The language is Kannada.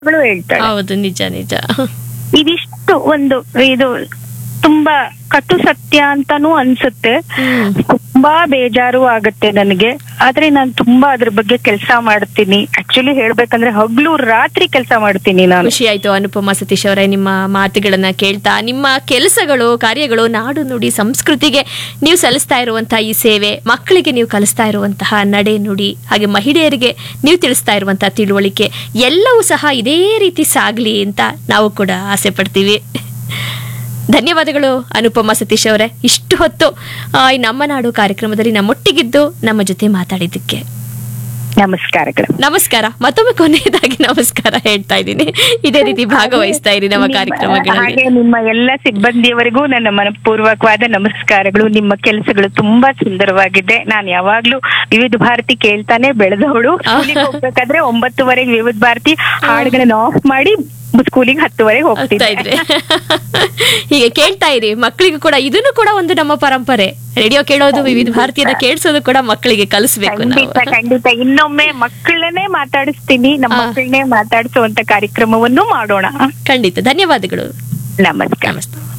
ಗಳು ಹೇಳ್ತಾಳೆ ಹೌದು ನಿಜ ನಿಜ ಇದಿಷ್ಟು ಒಂದು ಇದು ತುಂಬಾ ಕಟು ಸತ್ಯ ಅಂತಾನೂ ಅನ್ಸುತ್ತೆ ಹ್ಮ್. ತುಂಬಾ ಬೇಜಾರು ಆಗತ್ತೆ ನನಗೆ ಆದ್ರೆ ನಾನು ತುಂಬಾ ಅದ್ರ ಬಗ್ಗೆ ಕೆಲಸ ಮಾಡ್ತೀನಿ ಆಕ್ಚುಲಿ ಹೇಳ್ಬೇಕಂದ್ರೆ ಹಗ್ಲು ರಾತ್ರಿ ಕೆಲಸ ಮಾಡ್ತೀನಿ ನಾನು ಖುಷಿ ಆಯ್ತು ಅನುಪಮ ಸತೀಶ್ ಅವರೇ ನಿಮ್ಮ ಮಾತುಗಳನ್ನ ಕೇಳ್ತಾ ನಿಮ್ಮ ಕೆಲಸಗಳು ಕಾರ್ಯಗಳು ನಾಡು ನುಡಿ ಸಂಸ್ಕೃತಿಗೆ ನೀವು ಸಲ್ಲಿಸ್ತಾ ಇರುವಂತಹ ಈ ಸೇವೆ ಮಕ್ಕಳಿಗೆ ನೀವು ಕಲಿಸ್ತಾ ಇರುವಂತಹ ನಡೆ ನುಡಿ ಹಾಗೆ ಮಹಿಳೆಯರಿಗೆ ನೀವು ತಿಳಿಸ್ತಾ ಇರುವಂತಹ ತಿಳುವಳಿಕೆ ಎಲ್ಲವೂ ಸಹ ಇದೇ ರೀತಿ ಸಾಗ್ಲಿ ಅಂತ ನಾವು ಕೂಡ ಆಸೆ ಪಡ್ತೀವಿ ಧನ್ಯವಾದಗಳು ಅನುಪಮ ಸತೀಶ್ ಅವರೇ ಇಷ್ಟು ಹೊತ್ತು ಆ, ಈ ನಮ್ಮ ನಾಡು ಕಾರ್ಯಕ್ರಮದಲ್ಲಿ ನಮ್ಮೊಟ್ಟಿಗಿದ್ದು ನಮ್ಮ ಜೊತೆ ಮಾತಾಡಿದ್ದಕ್ಕೆ ನಮಸ್ಕಾರಗಳು ನಮಸ್ಕಾರ ಮತ್ತೊಮ್ಮೆ ಕೊನೆಯದಾಗಿ ನಮಸ್ಕಾರ ಹೇಳ್ತಾ ಇದ್ದೀನಿ ಇದೇ ರೀತಿ ಭಾಗವಹಿಸ್ತಾ ಇರಿ ನಮ್ಮ ನಿಮ್ಮ- ಕಾರ್ಯಕ್ರಮಗಳಲ್ಲಿ ಹಾಗೆ ನಿಮ್ಮ ಎಲ್ಲ ಸಿಬ್ಬಂದಿಯವರಿಗೂ ನನ್ನ ಮನಪೂರ್ವಕವಾದ ನಮಸ್ಕಾರಗಳು ನಿಮ್ಮ ಕೆಲಸಗಳು ತುಂಬಾ ಸುಂದರವಾಗಿದೆ ನಾನು ಯಾವಾಗ್ಲೂ ವಿವಿಧ ಭಾರತಿ ಕೇಳ್ತಾನೆ ಬೆಳೆದವಳು ಸ್ಕೂಲಿಗೆ ಹೋಗ್ಬೇಕಾದ್ರೆ ಒಂಬತ್ತುವರೆಗೆ ವಿವಿಧ ಭಾರತಿ ಹಾಡುಗಳನ್ನ ಆಫ್ ಮಾಡಿ ಸ್ಕೂಲಿಗೆ ಹತ್ತುವರೆಗೆ ಹೋಗ್ತಾ ಹೋಗ್ತಿದ್ದೆ ಇದ್ರೆ ಹೀಗೆ ಕೇಳ್ತಾ ಇರಿ ಮಕ್ಕಳಿಗೂ ಕೂಡ ಇದನ್ನು ಕೂಡ ಒಂದು ನಮ್ಮ ಪರಂಪರೆ ರೇಡಿಯೋ ಕೇಳೋದು ವಿವಿಧ ಭಾರತೀಯನ ಕೇಳಿಸೋದು ಕೂಡ ಮಕ್ಕಳಿಗೆ ಕಲಿಸ್ಬೇಕು ನಾವು ಖಂಡಿತ ಖಂಡಿತ ಇನ್ನೊಮ್ಮೆ ಮಕ್ಕಳನ್ನೇ ಮಾತಾಡಿಸ್ತೀನಿ ನಮ್ಮ ಆ. ಮಕ್ಕಳನ್ನೇ ಮಾತಾಡಿಸುವಂತ ಕಾರ್ಯಕ್ರಮವನ್ನು ಮಾಡೋಣ ಖಂಡಿತ ಧನ್ಯವಾದಗಳು ನಮಸ್ಕಾರ ನಮಸ್ತೆ